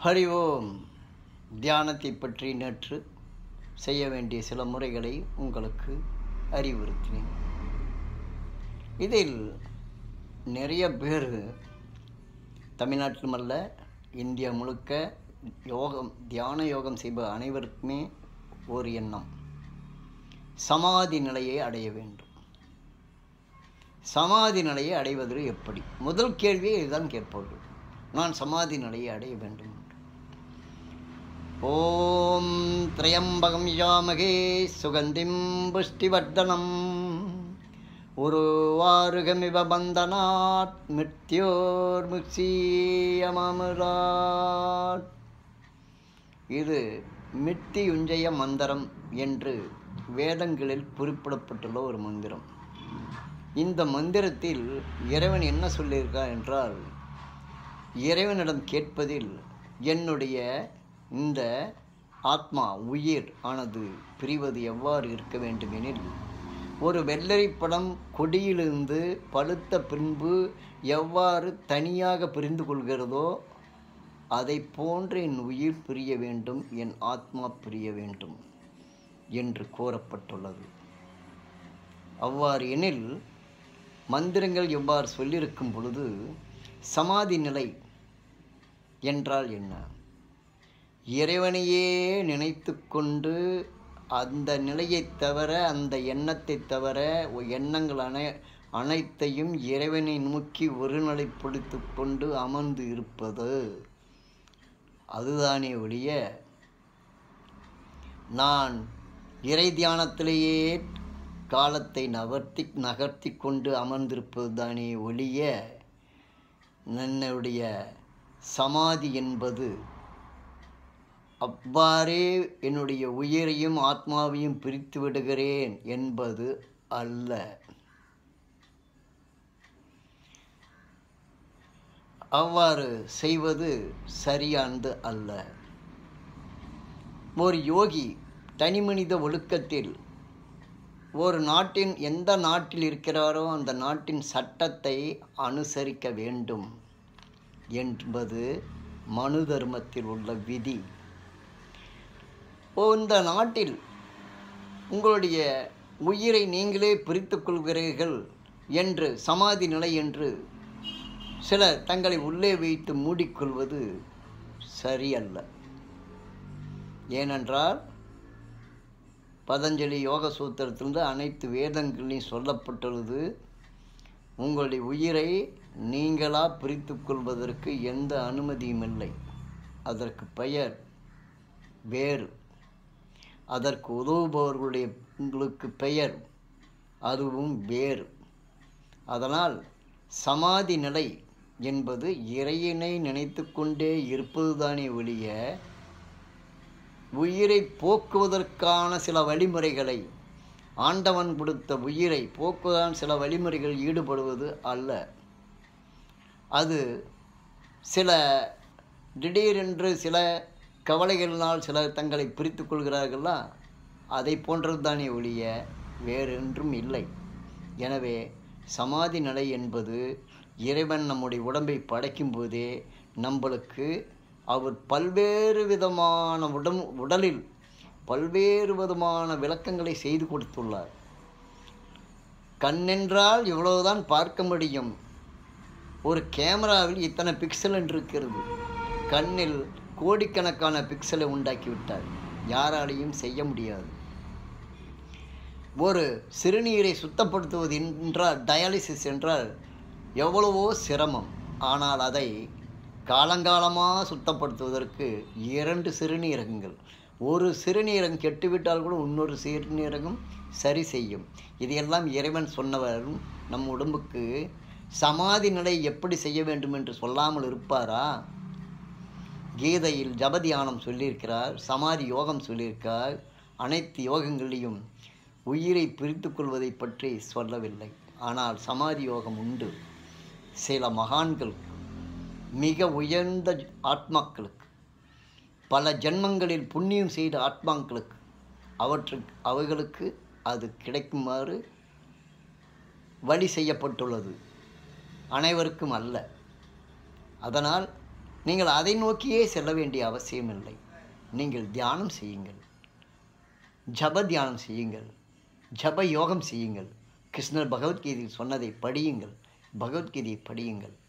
ஹரி ஓம் தியானத்தை பற்றி நேற்று செய்ய வேண்டிய சில முறைகளை உங்களுக்கு அறிவுறுத்தினேன் இதில் நிறைய பேர் தமிழ்நாட்டிலுமல்ல இந்தியா முழுக்க யோகம் தியான யோகம் செய்ப அனைவருக்குமே ஒரு எண்ணம் சமாதி நிலையை அடைய வேண்டும் சமாதி நிலையை அடைவது எப்படி முதல் கேள்வியை இதுதான் கேட்பார்கள் நான் சமாதி நிலையை அடைய வேண்டும் என்று. ஓம் திரையம்பகம் யாமகே சுகந்திம் புஷ்டிவர்தனம் உருவாருகமிவ பந்தனாத் மிருத்யோர் முக்ஷீயமமுராட் இது மித்தியுஞ்சய மந்திரம் என்று வேதங்களில் குறிப்பிடப்பட்டுள்ள ஒரு மந்திரம் இந்த மந்திரத்தில் இறைவன் என்ன சொல்லியிருக்கார் என்றால் இறைவனிடம் கேட்பதில் என்னுடைய இந்த ஆத்மா உயிர் ஆனது பிரிவது எவ்வாறு இருக்க வேண்டுமெனில் ஒரு வெள்ளரி படம் கொடியிலிருந்து பழுத்த பின்பு எவ்வாறு தனியாக பிரிந்து கொள்கிறதோ அதை போன்று என் உயிர் பிரிய வேண்டும் என் ஆத்மா பிரிய வேண்டும் என்று கோரப்பட்டுள்ளது அவ்வாறு எனில் மந்திரங்கள் எவ்வாறு சொல்லியிருக்கும் பொழுது சமாதி நிலை என்றால் என்ன இறைவனையே நினைத்து கொண்டு அந்த நிலையைத் தவிர அந்த எண்ணத்தை தவிர எண்ணங்கள் அனை அனைத்தையும் இறைவனை நோக்கி ஒருநிலைப்படுத்தி கொண்டு அமர்ந்து இருப்பது அதுதானே ஒழிய நான் இறை தியானத்திலேயே காலத்தை நகர்த்தி நகர்த்தி கொண்டு அமர்ந்திருப்பது தானே ஒழிய என்னுடைய சமாதி என்பது அவ்வாறே என்னுடைய உயிரையும் ஆத்மாவையும் பிரித்து விடுகிறேன் என்பது அல்ல அவ்வாறு செய்வது சரியானது அல்ல ஒரு யோகி தனிமனித ஒழுக்கத்தில் ஒரு நாட்டின் எந்த நாட்டில் இருக்கிறாரோ அந்த நாட்டின் சட்டத்தை அனுசரிக்க வேண்டும் என்பது மனு தர்மத்தில் உள்ள விதி இந்த நாட்டில் உங்களுடைய உயிரை நீங்களே பிரித்து கொள்கிறீர்கள் என்று சமாதி நிலை என்று சிலர் தங்களை உள்ளே வைத்து மூடிக்கொள்வது சரியல்ல ஏனென்றால் பதஞ்சலி யோக சூத்திரத்திலிருந்து அனைத்து வேதங்களையும் சொல்லப்பட்டுள்ளது உங்களுடைய உயிரை நீங்களாக பிரித்து கொள்வதற்கு எந்த அனுமதியும் இல்லை அதற்கு பெயர் வேறு அதற்கு உதவுபவர்களுடைய உங்களுக்கு பெயர் அதுவும் வேறு அதனால் சமாதி நிலை என்பது இறையினை நினைத்து கொண்டே இருப்பதுதானே ஒழிய உயிரை போக்குவதற்கான சில வழிமுறைகளை ஆண்டவன் கொடுத்த உயிரை போக்குவதான் சில வழிமுறைகள் ஈடுபடுவது அல்ல அது சில திடீரென்று சில கவலைகளினால் சிலர் தங்களை பிரித்து கொள்கிறார்களா அதை போன்றது தானே ஒழிய வேறென்றும் இல்லை எனவே சமாதி நிலை என்பது இறைவன் நம்முடைய உடம்பை படைக்கும் போதே நம்மளுக்கு அவர் பல்வேறு விதமான உடம் உடலில் பல்வேறு விதமான விளக்கங்களை செய்து கொடுத்துள்ளார் கண்ணென்றால் இவ்வளவுதான் பார்க்க முடியும் ஒரு கேமராவில் இத்தனை பிக்சல் என்று இருக்கிறது கண்ணில் கோடிக்கணக்கான பிக்சலை உண்டாக்கி விட்டார் யாராலையும் செய்ய முடியாது ஒரு சிறுநீரை சுத்தப்படுத்துவது என்றால் டயாலிசிஸ் என்றால் எவ்வளவோ சிரமம் ஆனால் அதை காலங்காலமாக சுத்தப்படுத்துவதற்கு இரண்டு சிறுநீரகங்கள் ஒரு சிறுநீரகம் கெட்டுவிட்டால் கூட இன்னொரு சிறுநீரகம் சரி செய்யும் இதையெல்லாம் இறைவன் சொன்னவரும் நம் உடம்புக்கு சமாதி நிலை எப்படி செய்ய வேண்டும் என்று சொல்லாமல் இருப்பாரா கீதையில் ஜபதியானம் சொல்லியிருக்கிறார் சமாதி யோகம் சொல்லியிருக்கார் அனைத்து யோகங்களையும் உயிரை பிரித்து கொள்வதை பற்றி சொல்லவில்லை ஆனால் சமாதி யோகம் உண்டு சில மகான்களுக்கு மிக உயர்ந்த ஆத்மாக்களுக்கு பல ஜென்மங்களில் புண்ணியம் செய்த ஆத்மாக்களுக்கு அவற்றுக்கு அவைகளுக்கு அது கிடைக்குமாறு வழி செய்யப்பட்டுள்ளது அனைவருக்கும் அல்ல அதனால் நீங்கள் அதை நோக்கியே செல்ல வேண்டிய அவசியமில்லை நீங்கள் தியானம் செய்யுங்கள் ஜப தியானம் செய்யுங்கள் ஜப யோகம் செய்யுங்கள் கிருஷ்ணர் பகவத்கீதையில் சொன்னதை படியுங்கள் பகவத்கீதையை படியுங்கள்